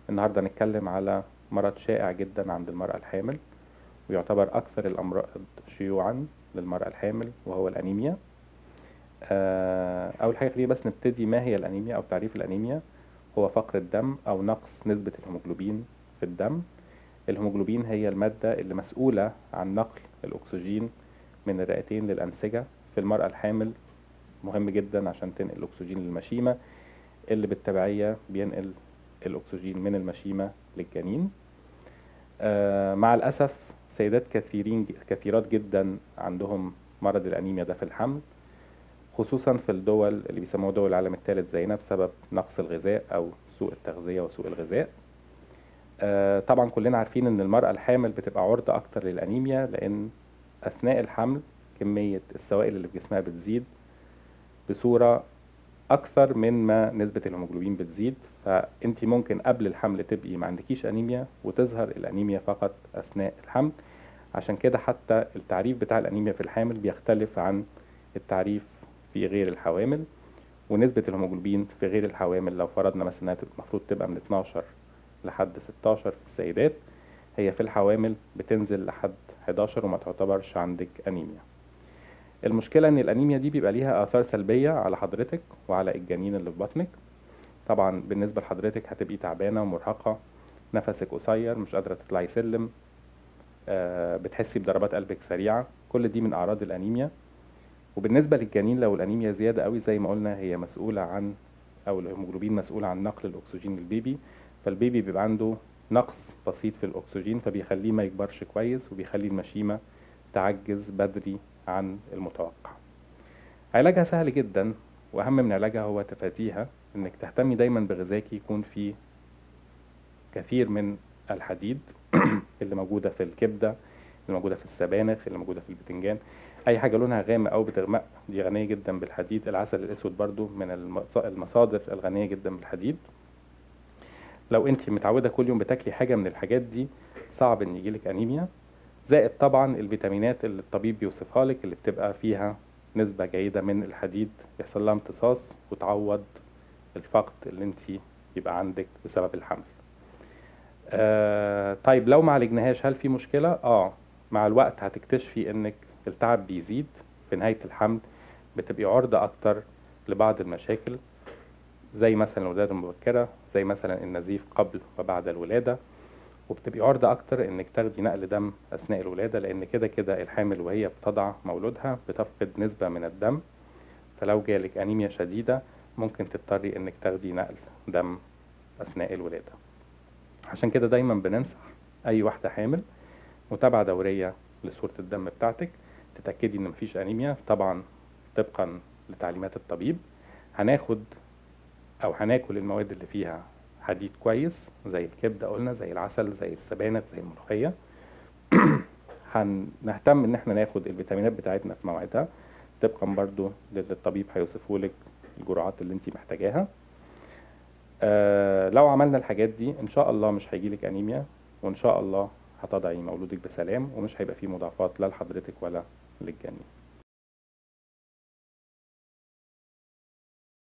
النهاردة هنتكلم على مرض شائع جدا عند المرأة الحامل ويعتبر أكثر الأمراض شيوعا للمرأة الحامل وهو الأنيميا آه، أول حاجة خلينا بس نبتدي ما هي الأنيميا أو تعريف الأنيميا هو فقر الدم أو نقص نسبة الهيموجلوبين في الدم الهيموجلوبين هي المادة اللي مسؤولة عن نقل الأكسجين من الرئتين للأنسجة في المرأة الحامل مهم جدا عشان تنقل الأكسجين للمشيمة اللي بالتبعية بينقل الأكسجين من المشيمة للجنين آه، مع الأسف سيدات كثيرين كثيرات جدا عندهم مرض الأنيميا ده في الحمل خصوصا في الدول اللي بيسموها دول العالم الثالث زينا بسبب نقص الغذاء أو سوء التغذية وسوء الغذاء آه، طبعا كلنا عارفين ان المرأة الحامل بتبقى عرضة اكتر للأنيميا لان اثناء الحمل كمية السوائل اللي في جسمها بتزيد بصورة اكثر من ما نسبة الهيموجلوبين بتزيد فانت ممكن قبل الحمل تبقي ما عندكيش انيميا وتظهر الانيميا فقط اثناء الحمل عشان كده حتى التعريف بتاع الانيميا في الحامل بيختلف عن التعريف في غير الحوامل ونسبة الهيموجلوبين في غير الحوامل لو فرضنا مثلا انها المفروض تبقى من 12 لحد 16 في السيدات هي في الحوامل بتنزل لحد 11 وما تعتبرش عندك انيميا المشكلة ان الانيميا دي بيبقى ليها اثار سلبية على حضرتك وعلى الجنين اللي في بطنك طبعا بالنسبة لحضرتك هتبقي تعبانة ومرهقة نفسك قصير مش قادرة تطلعي سلم آه، بتحسي بضربات قلبك سريعة كل دي من اعراض الانيميا وبالنسبة للجنين لو الانيميا زيادة قوي زي ما قلنا هي مسؤولة عن او الهيموجلوبين مسؤول عن نقل الاكسجين للبيبي فالبيبي بيبقى عنده نقص بسيط في الأكسجين فبيخليه ما يكبرش كويس وبيخلي المشيمة تعجز بدري عن المتوقع علاجها سهل جدا وأهم من علاجها هو تفاديها إنك تهتمي دايما بغذاك يكون فيه كثير من الحديد اللي موجودة في الكبدة اللي موجودة في السبانخ اللي موجودة في البتنجان أي حاجة لونها غامق أو بتغمق دي غنية جدا بالحديد العسل الأسود برضو من المص- المصادر الغنية جدا بالحديد لو انت متعوده كل يوم بتاكلي حاجه من الحاجات دي صعب ان يجيلك انيميا زائد طبعا الفيتامينات اللي الطبيب بيوصفها لك اللي بتبقى فيها نسبه جيده من الحديد يحصل لها امتصاص وتعوض الفقد اللي انت يبقى عندك بسبب الحمل آه طيب لو ما عالجناهاش هل في مشكله اه مع الوقت هتكتشفي انك التعب بيزيد في نهايه الحمل بتبقي عرضه اكتر لبعض المشاكل زي مثلا الولادة المبكرة زي مثلا النزيف قبل وبعد الولادة وبتبقي عرضة أكتر إنك تاخدي نقل دم أثناء الولادة لأن كده كده الحامل وهي بتضع مولودها بتفقد نسبة من الدم فلو جالك أنيميا شديدة ممكن تضطري إنك تاخدي نقل دم أثناء الولادة عشان كده دايما بننصح أي واحدة حامل متابعة دورية لصورة الدم بتاعتك تتأكدي إن مفيش أنيميا طبعا طبقا لتعليمات الطبيب هناخد او هناكل المواد اللي فيها حديد كويس زي الكبده قلنا زي العسل زي السبانخ زي الملوخيه هنهتم ان احنا ناخد الفيتامينات بتاعتنا في موعدها طبقا برضو للي الطبيب هيوصفه لك الجرعات اللي انت محتاجاها آه لو عملنا الحاجات دي ان شاء الله مش هيجيلك انيميا وان شاء الله هتضعي مولودك بسلام ومش هيبقى فيه مضاعفات لا لحضرتك ولا للجنين